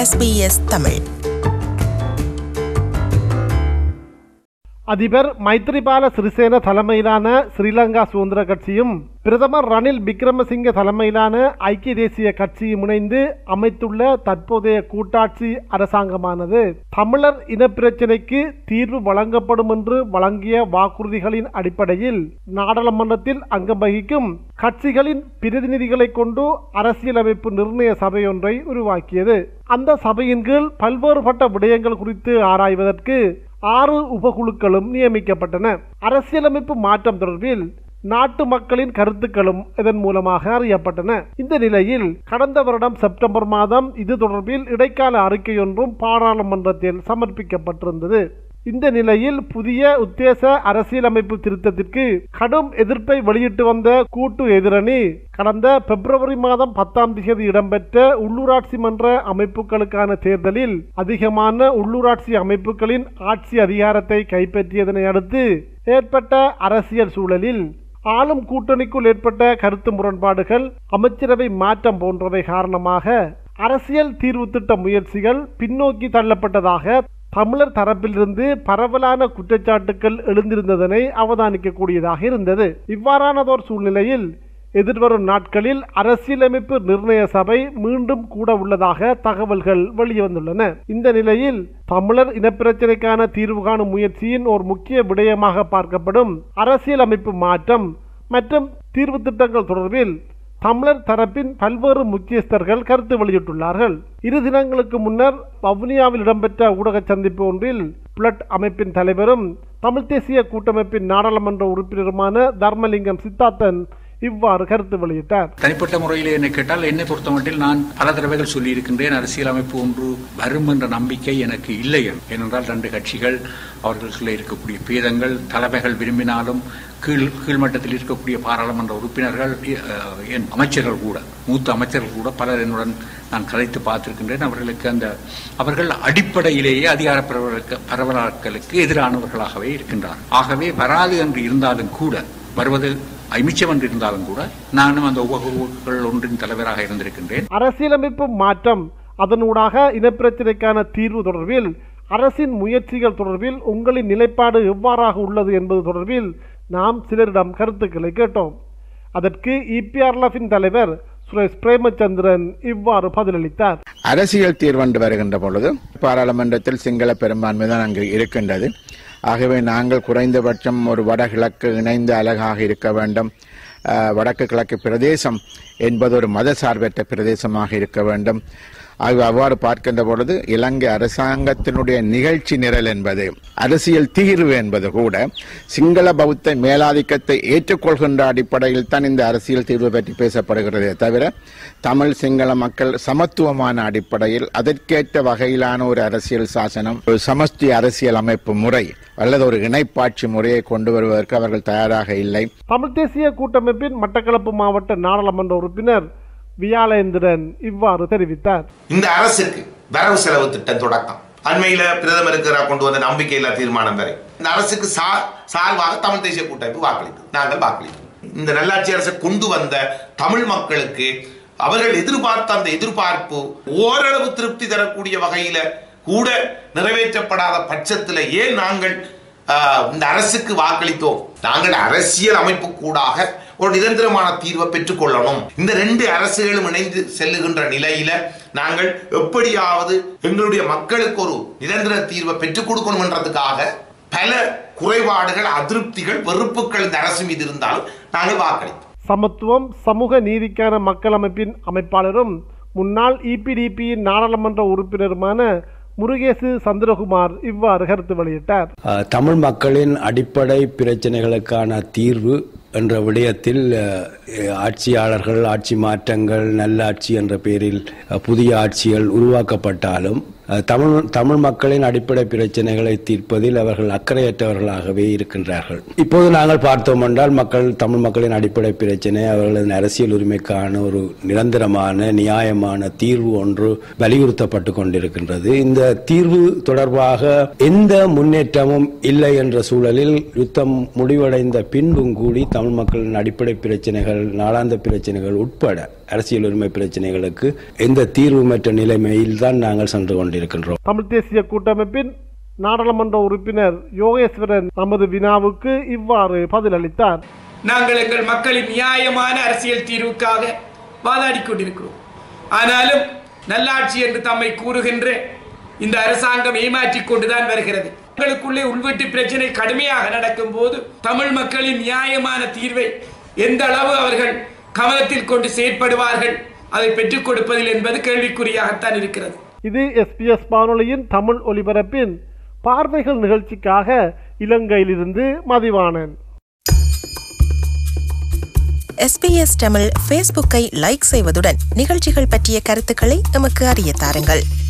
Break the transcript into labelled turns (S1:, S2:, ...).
S1: SBS Tamil
S2: அதிபர் மைத்ரிபால சிறிசேன தலைமையிலான ஸ்ரீலங்கா சுதந்திர கட்சியும் பிரதமர் ரணில் விக்ரமசிங்க தலைமையிலான ஐக்கிய தேசிய கட்சியும் இணைந்து அமைத்துள்ள தற்போதைய கூட்டாட்சி அரசாங்கமானது தமிழர் இனப்பிரச்சினைக்கு தீர்வு வழங்கப்படும் என்று வழங்கிய வாக்குறுதிகளின் அடிப்படையில் நாடாளுமன்றத்தில் அங்கம் வகிக்கும் கட்சிகளின் பிரதிநிதிகளை கொண்டு அரசியலமைப்பு நிர்ணய சபையொன்றை உருவாக்கியது அந்த சபையின் கீழ் பல்வேறுபட்ட விடயங்கள் குறித்து ஆராய்வதற்கு ஆறு உபகுழுக்களும் நியமிக்கப்பட்டன அரசியலமைப்பு மாற்றம் தொடர்பில் நாட்டு மக்களின் கருத்துக்களும் இதன் மூலமாக அறியப்பட்டன இந்த நிலையில் கடந்த வருடம் செப்டம்பர் மாதம் இது தொடர்பில் இடைக்கால அறிக்கையொன்றும் பாராளுமன்றத்தில் சமர்ப்பிக்கப்பட்டிருந்தது இந்த நிலையில் புதிய உத்தேச அரசியலமைப்பு திருத்தத்திற்கு கடும் எதிர்ப்பை வெளியிட்டு வந்த கூட்டு எதிரணி கடந்த பிப்ரவரி மாதம் பத்தாம் தேதி இடம்பெற்ற உள்ளூராட்சி மன்ற அமைப்புகளுக்கான தேர்தலில் அதிகமான உள்ளூராட்சி அமைப்புகளின் ஆட்சி அதிகாரத்தை கைப்பற்றியதனை அடுத்து ஏற்பட்ட அரசியல் சூழலில் ஆளும் கூட்டணிக்குள் ஏற்பட்ட கருத்து முரண்பாடுகள் அமைச்சரவை மாற்றம் போன்றவை காரணமாக அரசியல் தீர்வு திட்ட முயற்சிகள் பின்னோக்கி தள்ளப்பட்டதாக தமிழர் தரப்பிலிருந்து பரவலான குற்றச்சாட்டுகள் எழுந்திருந்ததனை அவதானிக்கக்கூடியதாக இருந்தது இவ்வாறானதோர் சூழ்நிலையில் எதிர்வரும் நாட்களில் அரசியலமைப்பு நிர்ணய சபை மீண்டும் கூட உள்ளதாக தகவல்கள் வெளிவந்துள்ளன இந்த நிலையில் தமிழர் இனப்பிரச்சினைக்கான தீர்வு காணும் முயற்சியின் ஒரு முக்கிய விடயமாக பார்க்கப்படும் அரசியலமைப்பு மாற்றம் மற்றும் தீர்வு திட்டங்கள் தொடர்பில் தமிழர் தரப்பின் பல்வேறு முக்கியஸ்தர்கள் கருத்து வெளியிட்டுள்ளார்கள் இரு தினங்களுக்கு முன்னர் வவுனியாவில் இடம்பெற்ற ஊடக சந்திப்பு ஒன்றில் புலட் அமைப்பின் தலைவரும் தமிழ் தேசிய கூட்டமைப்பின் நாடாளுமன்ற உறுப்பினருமான தர்மலிங்கம் சித்தார்த்தன் இவ்வாறு கருத்து வெளியிட்டார்
S3: தனிப்பட்ட முறையில் என்னை கேட்டால் என்னை பொறுத்தமட்டில் நான் பல தடவைகள் சொல்லியிருக்கின்றேன் அரசியலமைப்பு ஒன்று வரும் என்ற நம்பிக்கை எனக்கு இல்லை ஏனென்றால் ரெண்டு கட்சிகள் அவர்களுக்குள்ளே இருக்கக்கூடிய பேதங்கள் தலைமைகள் விரும்பினாலும் கீழ் கீழ்மட்டத்தில் இருக்கக்கூடிய பாராளுமன்ற உறுப்பினர்கள் அஹ், என் அமைச்சர்கள் கூட மூத்த அமைச்சர்கள் கூட பலர் என்னுடன் நான் கதைத்து பார்த்திருக்கின்றேன் அவர்களுக்கு அந்த அவர்கள் அடிப்படையிலேயே அதிகார பரவலுக்கு பரவலாக்களுக்கு எதிரானவர்களாகவே இருக்கின்றார்கள் ஆகவே வராது என்று இருந்தாலும் கூட வருவது ஐமிச்சம் என்று இருந்தாலும் கூட நானும் அந்த உபகுழுக்கள் ஒன்றின் தலைவராக இருந்திருக்கின்றேன்
S2: அரசியலமைப்பு மாற்றம் அதனூடாக இனப்பிரச்சினைக்கான தீர்வு தொடர்பில் அரசின் முயற்சிகள் தொடர்பில் உங்களின் நிலைப்பாடு எவ்வாறாக உள்ளது என்பது தொடர்பில் நாம் சிலரிடம் கருத்துக்களை கேட்டோம் அதற்கு இபிஆர்எஃபின் தலைவர் சுரேஷ் பிரேமச்சந்திரன் இவ்வாறு பதிலளித்தார்
S4: அரசியல் தீர்வென்று வருகின்ற பொழுது பாராளுமன்றத்தில் சிங்கள பெரும்பான்மை தான் அங்கு இருக்கின்றது ஆகவே நாங்கள் குறைந்தபட்சம் ஒரு வடகிழக்கு இணைந்த அழகாக இருக்க வேண்டும் அஹ், வடக்கு கிழக்கு பிரதேசம் என்பது ஒரு மதசார்பற்ற பிரதேசமாக இருக்க வேண்டும் ஆகவே அவ்வாறு பார்க்கின்ற பொழுது இலங்கை அரசாங்கத்தினுடைய நிகழ்ச்சி நிரல் என்பது அரசியல் தீர்வு என்பது கூட சிங்கள பௌத்த மேலாதிக்கத்தை ஏற்றுக்கொள்கின்ற அடிப்படையில் தான் இந்த அரசியல் தீர்வு பற்றி பேசப்படுகிறதே தவிர தமிழ் சிங்கள மக்கள் சமத்துவமான அடிப்படையில் அதற்கேற்ற வகையிலான ஒரு அரசியல் சாசனம் ஒரு சமஷ்டி அரசியல் அமைப்பு முறை அல்லது ஒரு இணைப்பாட்சி முறையை கொண்டு வருவதற்கு அவர்கள் தயாராக இல்லை
S2: தமிழ் தேசிய கூட்டமைப்பின் மட்டக்களப்பு மாவட்ட நாடாளுமன்ற உறுப்பினர் வியாளேந்திரன் இவ்வாறு தெரிவித்தார்
S5: இந்த அரசுக்கு வரவு செலவு திட்டம் தொடக்கம் அண்மையில பிரதமருக்கு கொண்டு வந்த நம்பிக்கையில்லா தீர்மானம் வரை இந்த அரசுக்கு சா- சார்பாக தமிழ் தேசிய கூட்டமைப்பு வாக்களித்தோம் நாங்கள் வாக்களித்தோம் இந்த நல்லாட்சி அரசை கொண்டு வந்த தமிழ் மக்களுக்கு அவர்கள் எதிர்பார்த்த அந்த எதிர்பார்ப்பு ஓரளவு திருப்தி தரக்கூடிய வகையில கூட நிறைவேற்றப்படாத பட்சத்தில் ஏன் நாங்கள் ஆஹ், இந்த அரசுக்கு வாக்களித்தோம் நாங்கள் அரசியல் அமைப்பு கூடாக ஒரு நிரந்தரமான தீர்வை பெற்றுக்கொள்ளணும் இந்த ரெண்டு அரசுகளும் இணைந்து செல்லுகின்ற நிலையில நாங்கள் எப்படியாவது எங்களுடைய மக்களுக்கு ஒரு நிரந்தர தீர்வை பெற்றுக் கொடுக்கணும்ன்றதுக்காக பல குறைபாடுகள் அதிருப்திகள் வெறுப்புகள் இந்த அரசு மீது இருந்தாலும் நாங்கள் வாக்களித்தோம்
S2: சமத்துவம் சமூக நீதிக்கான மக்கள் அமைப்பின் அமைப்பாளரும் முன்னாள் இபிடிபியின் நாடாளுமன்ற உறுப்பினருமான முருகேசு சந்திரகுமார் இவ்வாறு கருத்து வெளியிட்டார்
S6: அஹ், தமிழ் மக்களின் அடிப்படை பிரச்சனைகளுக்கான தீர்வு என்ற விடயத்தில் அஹ், ஆட்சியாளர்கள் ஆட்சி மாற்றங்கள் நல்லாட்சி என்ற பெயரில் அஹ், புதிய ஆட்சிகள் உருவாக்கப்பட்டாலும் அஹ், தமிழ் தமிழ் மக்களின் அடிப்படை பிரச்சனைகளை தீர்ப்பதில் அவர்கள் அக்கறையற்றவர்களாகவே இருக்கின்றார்கள் இப்போது நாங்கள் பார்த்தோம் என்றால் மக்கள் தமிழ் மக்களின் அடிப்படை பிரச்சனை அவர்களது அரசியல் உரிமைக்கான ஒரு நிரந்தரமான நியாயமான தீர்வு ஒன்று வலியுறுத்தப்பட்டு கொண்டிருக்கின்றது இந்த தீர்வு தொடர்பாக எந்த முன்னேற்றமும் இல்லை என்ற சூழலில் யுத்தம் முடிவடைந்த பின்பும் கூடி தமிழ் மக்களின் அடிப்படை பிரச்சனைகள் நாளாந்த பிரச்சனைகள் உட்பட அரசியல் உரிமை பிரச்சனைகளுக்கு எந்த தீர்வுமற்ற நிலைமையில் தான் நாங்கள் சென்று கொண்டிருக்கின்றோம்
S2: தமிழ் தேசிய கூட்டமைப்பின் நாடாளுமன்ற உறுப்பினர் யோகேஸ்வரன் நமது வினாவுக்கு இவ்வாறு பதிலளித்தார்
S1: நாங்கள் எங்கள் மக்களின் நியாயமான அரசியல் தீர்வுக்காக வாதாடிக் கொண்டிருக்கிறோம் ஆனாலும் நல்லாட்சி என்று தம்மை கூறுகின்ற இந்த அரசாங்கம் ஏமாற்றிக் கொண்டுதான் வருகிறது மக்களுக்குள்ளே உள்வெட்டு பிரச்சனை கடுமையாக நடக்கும் போது தமிழ் மக்களின் நியாயமான தீர்வை எந்த அளவு அவர்கள் கவனத்தில் கொண்டு செயற்படுவார்கள் அதை பெற்றுக் கொடுப்பதில் என்பது கேள்விக்குறியாகத்தான் இருக்கிறது
S2: இது எஸ்பிஎஸ் வானொலியின் தமிழ் ஒலிபரப்பின் பார்வைகள் நிகழ்ச்சிக்காக இலங்கையிலிருந்து மதிவாணன்
S7: எஸ்பிஎஸ் தமிழ் ஃபேஸ்புக்கை லைக் செய்வதுடன் நிகழ்ச்சிகள் பற்றிய கருத்துக்களை எமக்கு அறிய தாருங்கள்